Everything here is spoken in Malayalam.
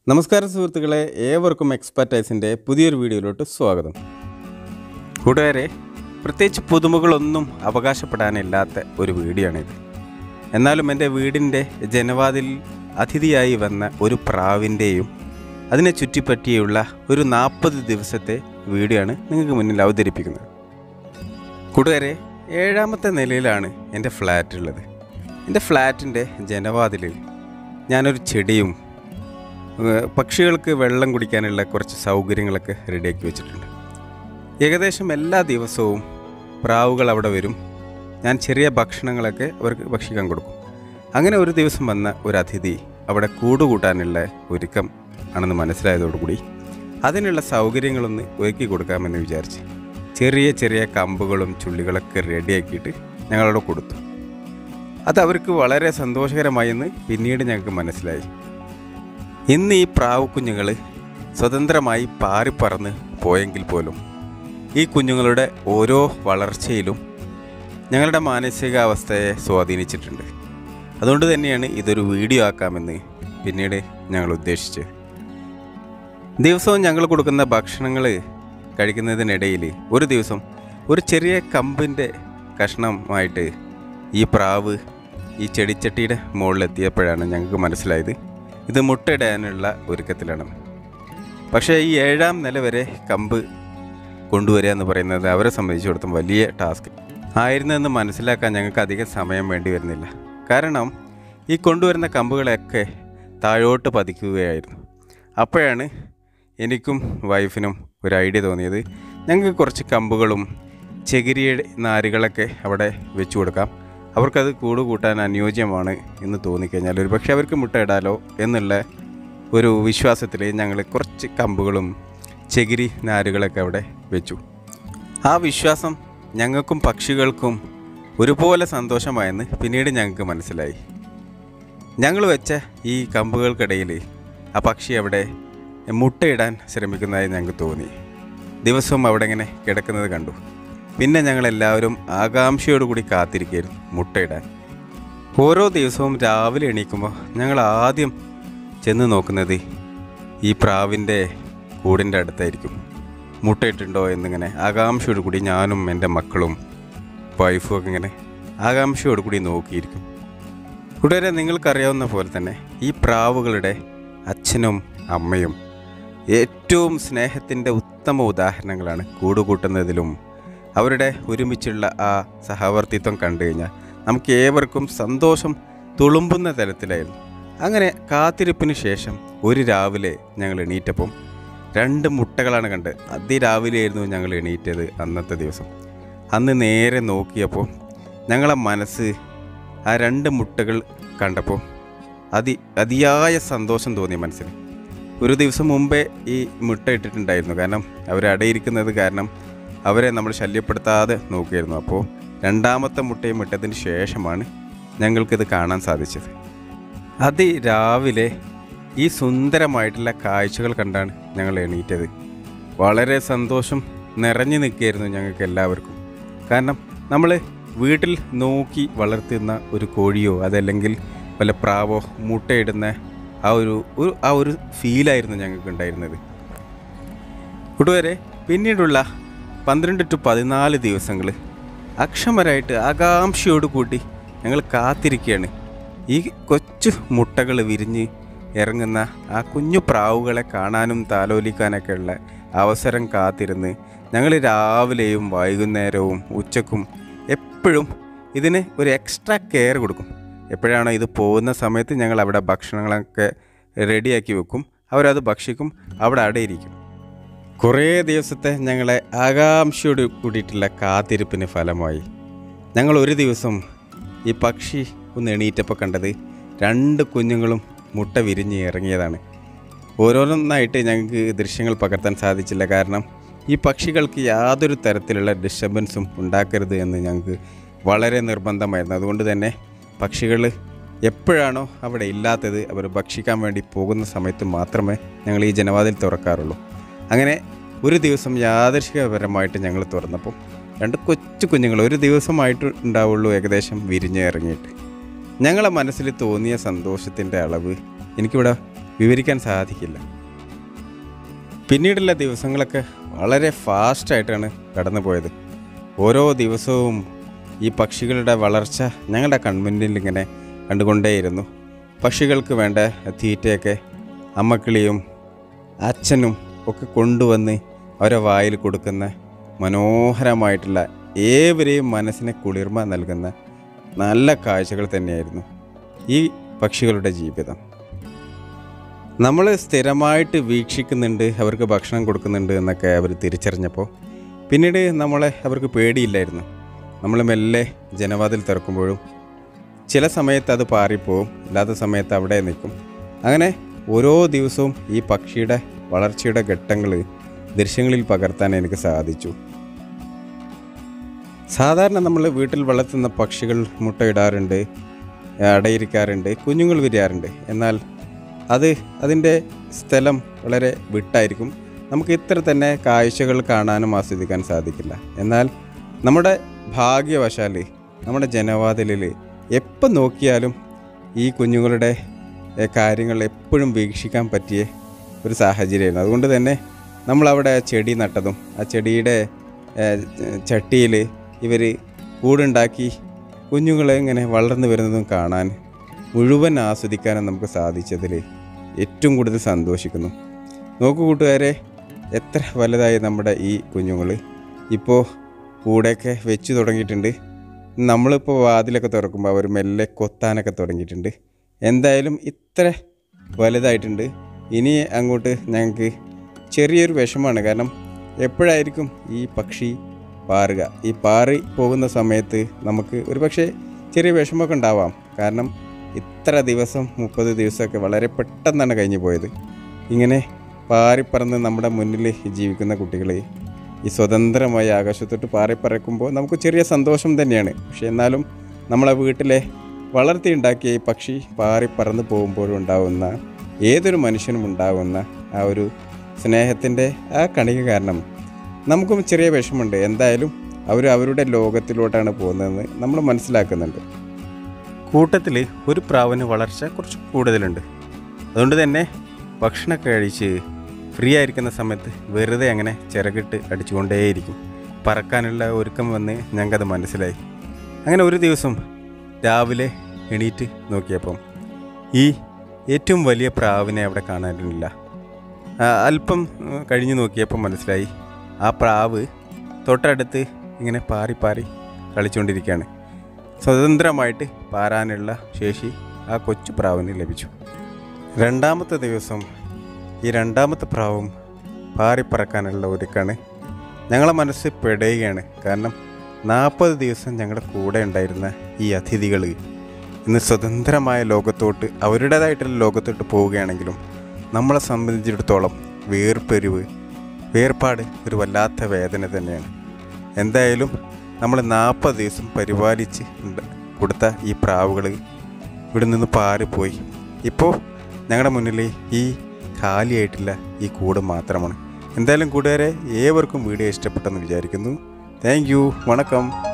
നമസ്കാരം സുഹൃത്തുക്കളെ ഏവർക്കും എക്സ്പെർട്ടൈസിൻ്റെ പുതിയൊരു വീഡിയോയിലോട്ട് സ്വാഗതം കൂട്ടുകാരെ പ്രത്യേകിച്ച് പുതുമകളൊന്നും അവകാശപ്പെടാനില്ലാത്ത ഒരു വീഡിയോ ആണിത് എന്നാലും എൻ്റെ വീടിൻ്റെ ജനവാതിൽ അതിഥിയായി വന്ന ഒരു പ്രാവിൻ്റെയും അതിനെ ചുറ്റിപ്പറ്റിയുള്ള ഒരു നാൽപ്പത് ദിവസത്തെ വീഡിയോ ആണ് നിങ്ങൾക്ക് മുന്നിൽ അവതരിപ്പിക്കുന്നത് കൂട്ടുകാരെ ഏഴാമത്തെ നിലയിലാണ് എൻ്റെ ഫ്ലാറ്റ് ഉള്ളത് എൻ്റെ ഫ്ലാറ്റിൻ്റെ ജനവാതിലിൽ ഞാനൊരു ചെടിയും ഏഹ് പക്ഷികൾക്ക് വെള്ളം കുടിക്കാനുള്ള കുറച്ച് സൗകര്യങ്ങളൊക്കെ റെഡിയാക്കി വെച്ചിട്ടുണ്ട് ഏകദേശം എല്ലാ ദിവസവും പ്രാവുകൾ അവിടെ വരും ഞാൻ ചെറിയ ഭക്ഷണങ്ങളൊക്കെ അവർക്ക് ഭക്ഷിക്കാൻ കൊടുക്കും അങ്ങനെ ഒരു ദിവസം വന്ന ഒരു അതിഥി അവിടെ കൂടുകൂട്ടാനുള്ള ഒരുക്കം ആണെന്ന് മനസ്സിലായതോടുകൂടി അതിനുള്ള സൗകര്യങ്ങളൊന്ന് ഒരുക്കി കൊടുക്കാമെന്ന് വിചാരിച്ച് ചെറിയ ചെറിയ കമ്പുകളും ചുള്ളികളൊക്കെ റെഡിയാക്കിയിട്ട് ഞങ്ങളവിടെ കൊടുത്തു അത് അവർക്ക് വളരെ സന്തോഷകരമായെന്ന് പിന്നീട് ഞങ്ങൾക്ക് മനസ്സിലായി ഇന്ന് ഈ പ്രാവ് കുഞ്ഞുങ്ങൾ സ്വതന്ത്രമായി പാറിപ്പറന്ന് പോയെങ്കിൽ പോലും ഈ കുഞ്ഞുങ്ങളുടെ ഓരോ വളർച്ചയിലും ഞങ്ങളുടെ മാനസികാവസ്ഥയെ സ്വാധീനിച്ചിട്ടുണ്ട് അതുകൊണ്ട് തന്നെയാണ് ഇതൊരു വീഡിയോ ആക്കാമെന്ന് പിന്നീട് ഞങ്ങൾ ഉദ്ദേശിച്ചത് ദിവസവും ഞങ്ങൾ കൊടുക്കുന്ന ഭക്ഷണങ്ങൾ കഴിക്കുന്നതിനിടയിൽ ഒരു ദിവസം ഒരു ചെറിയ കമ്പിൻ്റെ കഷ്ണമായിട്ട് ഈ പ്രാവ് ഈ ചെടിച്ചട്ടിയുടെ മുകളിലെത്തിയപ്പോഴാണ് ഞങ്ങൾക്ക് മനസ്സിലായത് ഇത് മുട്ടയിടാനുള്ള ഒരുക്കത്തിലാണ് പക്ഷേ ഈ ഏഴാം നില വരെ കമ്പ് കൊണ്ടുവരിക എന്ന് പറയുന്നത് അവരെ സംബന്ധിച്ചിടത്തോളം വലിയ ടാസ്ക് ആയിരുന്നെന്ന് മനസ്സിലാക്കാൻ ഞങ്ങൾക്ക് അധികം സമയം വേണ്ടി വരുന്നില്ല കാരണം ഈ കൊണ്ടുവരുന്ന കമ്പുകളൊക്കെ താഴോട്ട് പതിക്കുകയായിരുന്നു അപ്പോഴാണ് എനിക്കും വൈഫിനും ഒരു ഐഡിയ തോന്നിയത് ഞങ്ങൾക്ക് കുറച്ച് കമ്പുകളും ചകിരിയുടെ നാരുകളൊക്കെ അവിടെ വെച്ചു കൊടുക്കാം അവർക്കത് കൂട് കൂട്ടാൻ അനുയോജ്യമാണ് എന്ന് തോന്നിക്കഴിഞ്ഞാൽ ഒരു പക്ഷേ അവർക്ക് മുട്ടയിടാലോ എന്നുള്ള ഒരു വിശ്വാസത്തിൽ ഞങ്ങൾ കുറച്ച് കമ്പുകളും ചകിരി നാരുകളൊക്കെ അവിടെ വെച്ചു ആ വിശ്വാസം ഞങ്ങൾക്കും പക്ഷികൾക്കും ഒരുപോലെ സന്തോഷമായെന്ന് പിന്നീട് ഞങ്ങൾക്ക് മനസ്സിലായി ഞങ്ങൾ വെച്ച ഈ കമ്പുകൾക്കിടയിൽ ആ പക്ഷി അവിടെ മുട്ടയിടാൻ ശ്രമിക്കുന്നതായി ഞങ്ങൾക്ക് തോന്നി ദിവസവും അവിടെ ഇങ്ങനെ കിടക്കുന്നത് കണ്ടു പിന്നെ ഞങ്ങളെല്ലാവരും ആകാംക്ഷയോടുകൂടി കാത്തിരിക്കുകയായിരുന്നു മുട്ടയിടാൻ ഓരോ ദിവസവും രാവിലെ എണീക്കുമ്പോൾ ഞങ്ങൾ ആദ്യം ചെന്ന് നോക്കുന്നത് ഈ പ്രാവിൻ്റെ കൂടിൻ്റെ അടുത്തായിരിക്കും മുട്ടയിട്ടുണ്ടോ എന്നിങ്ങനെ ആകാംക്ഷയോടുകൂടി ഞാനും എൻ്റെ മക്കളും വൈഫും ഒക്കെ ഇങ്ങനെ ആകാംക്ഷയോടുകൂടി നോക്കിയിരിക്കും കൂട്ടുകാരെ നിങ്ങൾക്കറിയാവുന്ന പോലെ തന്നെ ഈ പ്രാവുകളുടെ അച്ഛനും അമ്മയും ഏറ്റവും സ്നേഹത്തിൻ്റെ ഉത്തമ ഉദാഹരണങ്ങളാണ് കൂടുകൂട്ടുന്നതിലും അവരുടെ ഒരുമിച്ചുള്ള ആ സഹവർത്തിത്വം കണ്ടു കഴിഞ്ഞാൽ നമുക്ക് ഏവർക്കും സന്തോഷം തുളുമ്പുന്ന തരത്തിലായിരുന്നു അങ്ങനെ കാത്തിരിപ്പിന് ശേഷം ഒരു രാവിലെ ഞങ്ങൾ എണീറ്റപ്പം രണ്ട് മുട്ടകളാണ് കണ്ടത് അതിരാവിലെയായിരുന്നു ഞങ്ങൾ എണീറ്റത് അന്നത്തെ ദിവസം അന്ന് നേരെ നോക്കിയപ്പോൾ ഞങ്ങളെ മനസ്സ് ആ രണ്ട് മുട്ടകൾ കണ്ടപ്പോൾ അതി അതിയായ സന്തോഷം തോന്നി മനസ്സിൽ ഒരു ദിവസം മുമ്പേ ഈ മുട്ട ഇട്ടിട്ടുണ്ടായിരുന്നു കാരണം അവർ അടയിരിക്കുന്നത് കാരണം അവരെ നമ്മൾ ശല്യപ്പെടുത്താതെ നോക്കിയിരുന്നു അപ്പോൾ രണ്ടാമത്തെ മുട്ടയും ഇട്ടതിന് ശേഷമാണ് ഞങ്ങൾക്കിത് കാണാൻ സാധിച്ചത് അത് രാവിലെ ഈ സുന്ദരമായിട്ടുള്ള കാഴ്ചകൾ കണ്ടാണ് ഞങ്ങൾ എണീറ്റത് വളരെ സന്തോഷം നിറഞ്ഞു നിൽക്കുകയായിരുന്നു ഞങ്ങൾക്ക് എല്ലാവർക്കും കാരണം നമ്മൾ വീട്ടിൽ നോക്കി വളർത്തുന്ന ഒരു കോഴിയോ അതല്ലെങ്കിൽ വല്ല പ്രാവോ മുട്ടയിടുന്ന ആ ഒരു ഒരു ആ ഒരു ഫീലായിരുന്നു ഞങ്ങൾക്ക് ഉണ്ടായിരുന്നത് കൂട്ടുകാരെ പിന്നീടുള്ള പന്ത്രണ്ട് ടു പതിനാല് ദിവസങ്ങൾ അക്ഷമരായിട്ട് ആകാംക്ഷയോട് കൂട്ടി ഞങ്ങൾ കാത്തിരിക്കുകയാണ് ഈ കൊച്ചു മുട്ടകൾ വിരിഞ്ഞ് ഇറങ്ങുന്ന ആ കുഞ്ഞു പ്രാവുകളെ കാണാനും താലോലിക്കാനൊക്കെ ഉള്ള അവസരം കാത്തിരുന്ന് ഞങ്ങൾ രാവിലെയും വൈകുന്നേരവും ഉച്ചക്കും എപ്പോഴും ഇതിന് ഒരു എക്സ്ട്രാ കെയർ കൊടുക്കും എപ്പോഴാണോ ഇത് പോകുന്ന സമയത്ത് ഞങ്ങൾ അവിടെ ഭക്ഷണങ്ങളൊക്കെ റെഡിയാക്കി വെക്കും അവരത് ഭക്ഷിക്കും അവിടെ അടയിരിക്കും കുറേ ദിവസത്തെ ഞങ്ങളെ ആകാംക്ഷയോട് കൂടിയിട്ടുള്ള കാത്തിരിപ്പിന് ഫലമായി ഞങ്ങൾ ഒരു ദിവസം ഈ പക്ഷി ഒന്ന് എണീറ്റപ്പോൾ കണ്ടത് രണ്ട് കുഞ്ഞുങ്ങളും മുട്ട വിരിഞ്ഞ് ഇറങ്ങിയതാണ് ഓരോന്നൊന്നായിട്ട് ഞങ്ങൾക്ക് ദൃശ്യങ്ങൾ പകർത്താൻ സാധിച്ചില്ല കാരണം ഈ പക്ഷികൾക്ക് യാതൊരു തരത്തിലുള്ള ഡിസ്റ്റർബൻസും ഉണ്ടാക്കരുത് എന്ന് ഞങ്ങൾക്ക് വളരെ നിർബന്ധമായിരുന്നു അതുകൊണ്ട് തന്നെ പക്ഷികൾ എപ്പോഴാണോ അവിടെ ഇല്ലാത്തത് അവർ ഭക്ഷിക്കാൻ വേണ്ടി പോകുന്ന സമയത്ത് മാത്രമേ ഞങ്ങൾ ഈ ജനവാതിൽ തുറക്കാറുള്ളൂ അങ്ങനെ ഒരു ദിവസം യാദർശികപരമായിട്ട് ഞങ്ങൾ തുറന്നപ്പോൾ രണ്ട് കൊച്ചു കുഞ്ഞുങ്ങൾ ഒരു ദിവസമായിട്ട് ഉണ്ടാവുള്ളൂ ഏകദേശം വിരിഞ്ഞ് ഇറങ്ങിയിട്ട് ഞങ്ങളെ മനസ്സിൽ തോന്നിയ സന്തോഷത്തിൻ്റെ അളവ് എനിക്കിവിടെ വിവരിക്കാൻ സാധിക്കില്ല പിന്നീടുള്ള ദിവസങ്ങളൊക്കെ വളരെ ഫാസ്റ്റായിട്ടാണ് കടന്നു പോയത് ഓരോ ദിവസവും ഈ പക്ഷികളുടെ വളർച്ച ഞങ്ങളുടെ കൺമുന്നിൽ ഇങ്ങനെ കണ്ടുകൊണ്ടേയിരുന്നു പക്ഷികൾക്ക് വേണ്ട തീറ്റയൊക്കെ അമ്മക്കിളിയും അച്ഛനും ഒക്കെ കൊണ്ടുവന്ന് അവരെ വായിൽ കൊടുക്കുന്ന മനോഹരമായിട്ടുള്ള ഏവരെയും മനസ്സിന് കുളിർമ നൽകുന്ന നല്ല കാഴ്ചകൾ തന്നെയായിരുന്നു ഈ പക്ഷികളുടെ ജീവിതം നമ്മൾ സ്ഥിരമായിട്ട് വീക്ഷിക്കുന്നുണ്ട് അവർക്ക് ഭക്ഷണം കൊടുക്കുന്നുണ്ട് എന്നൊക്കെ അവർ തിരിച്ചറിഞ്ഞപ്പോൾ പിന്നീട് നമ്മളെ അവർക്ക് പേടിയില്ലായിരുന്നു നമ്മൾ മെല്ലെ ജനവാതിൽ തുറക്കുമ്പോഴും ചില സമയത്ത് അത് പാറിപ്പോവും ഇല്ലാത്ത സമയത്ത് അവിടെ നിൽക്കും അങ്ങനെ ഓരോ ദിവസവും ഈ പക്ഷിയുടെ വളർച്ചയുടെ ഘട്ടങ്ങൾ ദൃശ്യങ്ങളിൽ പകർത്താൻ എനിക്ക് സാധിച്ചു സാധാരണ നമ്മൾ വീട്ടിൽ വളർത്തുന്ന പക്ഷികൾ മുട്ടയിടാറുണ്ട് അടയിരിക്കാറുണ്ട് കുഞ്ഞുങ്ങൾ വിരിയാറുണ്ട് എന്നാൽ അത് അതിൻ്റെ സ്ഥലം വളരെ വിട്ടായിരിക്കും നമുക്ക് ഇത്ര തന്നെ കാഴ്ചകൾ കാണാനും ആസ്വദിക്കാൻ സാധിക്കില്ല എന്നാൽ നമ്മുടെ ഭാഗ്യവശാൽ നമ്മുടെ ജനവാതിലിൽ എപ്പോൾ നോക്കിയാലും ഈ കുഞ്ഞുങ്ങളുടെ എ, കാര്യങ്ങൾ എപ്പോഴും വീക്ഷിക്കാൻ പറ്റിയ ഒരു സാഹചര്യമായിരുന്നു അതുകൊണ്ട് തന്നെ നമ്മളവിടെ ചെടി നട്ടതും ആ ചെടിയുടെ ചട്ടിയിൽ ഇവർ കൂടുണ്ടാക്കി കുഞ്ഞുങ്ങളെ ഇങ്ങനെ വളർന്നു വരുന്നതും കാണാൻ മുഴുവൻ ആസ്വദിക്കാനും നമുക്ക് സാധിച്ചതിൽ ഏറ്റവും കൂടുതൽ സന്തോഷിക്കുന്നു നോക്കൂ കൂട്ടുകാരെ എത്ര വലുതായി നമ്മുടെ ഈ കുഞ്ഞുങ്ങൾ ഇപ്പോൾ കൂടെയൊക്കെ വെച്ച് തുടങ്ങിയിട്ടുണ്ട് നമ്മളിപ്പോൾ വാതിലൊക്കെ തുറക്കുമ്പോൾ അവർ മെല്ലെ കൊത്താനൊക്കെ തുടങ്ങിയിട്ടുണ്ട് എന്തായാലും ഇത്ര വലുതായിട്ടുണ്ട് ഇനി അങ്ങോട്ട് ഞങ്ങൾക്ക് ചെറിയൊരു വിഷമമാണ് കാരണം എപ്പോഴായിരിക്കും ഈ പക്ഷി പാറുക ഈ പാറി പോകുന്ന സമയത്ത് നമുക്ക് ഒരു പക്ഷേ ചെറിയ വിഷമമൊക്കെ ഉണ്ടാവാം കാരണം ഇത്ര ദിവസം മുപ്പത് ദിവസമൊക്കെ വളരെ പെട്ടെന്നാണ് കഴിഞ്ഞു പോയത് ഇങ്ങനെ പാറിപ്പറന്ന് നമ്മുടെ മുന്നിൽ ജീവിക്കുന്ന കുട്ടികൾ ഈ സ്വതന്ത്രമായ ആകാശത്തോട്ട് പാറിപ്പറക്കുമ്പോൾ നമുക്ക് ചെറിയ സന്തോഷം തന്നെയാണ് പക്ഷേ എന്നാലും നമ്മളെ വീട്ടിലെ വളർത്തിയുണ്ടാക്കിയ ഈ പക്ഷി പാറിപ്പറന്ന് പോകുമ്പോഴും ഉണ്ടാകുന്ന ഏതൊരു മനുഷ്യനും ഉണ്ടാകുന്ന ആ ഒരു സ്നേഹത്തിൻ്റെ ആ കണിക കാരണം നമുക്കും ചെറിയ വിഷമമുണ്ട് എന്തായാലും അവർ അവരുടെ ലോകത്തിലോട്ടാണ് പോകുന്നതെന്ന് നമ്മൾ മനസ്സിലാക്കുന്നുണ്ട് കൂട്ടത്തിൽ ഒരു പ്രാവിന് വളർച്ച കുറച്ച് കൂടുതലുണ്ട് അതുകൊണ്ട് തന്നെ ഭക്ഷണമൊക്കെ കഴിച്ച് ഫ്രീ ആയിരിക്കുന്ന സമയത്ത് വെറുതെ അങ്ങനെ ചിറകിട്ട് അടിച്ചുകൊണ്ടേയിരിക്കും പറക്കാനുള്ള ഒരുക്കം വന്ന് ഞങ്ങൾക്കത് മനസ്സിലായി അങ്ങനെ ഒരു ദിവസം രാവിലെ എണീറ്റ് നോക്കിയപ്പം ഈ ഏറ്റവും വലിയ പ്രാവിനെ അവിടെ കാണാനില്ല ആ, അല്പം ഉം, കഴിഞ്ഞ് നോക്കിയപ്പോൾ മനസ്സിലായി ആ പ്രാവ് തൊട്ടടുത്ത് ഇങ്ങനെ പാറി പാറി കളിച്ചുകൊണ്ടിരിക്കുകയാണ് സ്വതന്ത്രമായിട്ട് പാരാനുള്ള ശേഷി ആ കൊച്ചു പ്രാവിന് ലഭിച്ചു രണ്ടാമത്തെ ദിവസം ഈ രണ്ടാമത്തെ പ്രാവും പാറിപ്പറക്കാനുള്ള ഒരുക്കാണ് ഞങ്ങളെ മനസ്സ് പെടുകയാണ് കാരണം നാൽപ്പത് ദിവസം ഞങ്ങളുടെ കൂടെ ഉണ്ടായിരുന്ന ഈ അതിഥികൾ ഇന്ന് സ്വതന്ത്രമായ ലോകത്തോട്ട് അവരുടേതായിട്ടുള്ള ലോകത്തോട്ട് പോവുകയാണെങ്കിലും നമ്മളെ സംബന്ധിച്ചിടത്തോളം വേർപ്പെരിവ് വേർപാട് ഒരു വല്ലാത്ത വേദന തന്നെയാണ് എന്തായാലും നമ്മൾ നാൽപ്പത് ദിവസം പരിപാലിച്ച് ഉണ്ട് കൊടുത്ത ഈ പ്രാവുകൾ ഇവിടെ നിന്ന് പാറിപ്പോയി ഇപ്പോൾ ഞങ്ങളുടെ മുന്നിൽ ഈ ഖാലിയായിട്ടില്ല ഈ കൂട് മാത്രമാണ് എന്തായാലും കൂട്ടുകാരെ ഏവർക്കും വീഡിയോ ഇഷ്ടപ്പെട്ടെന്ന് വിചാരിക്കുന്നു താങ്ക് യു വണക്കം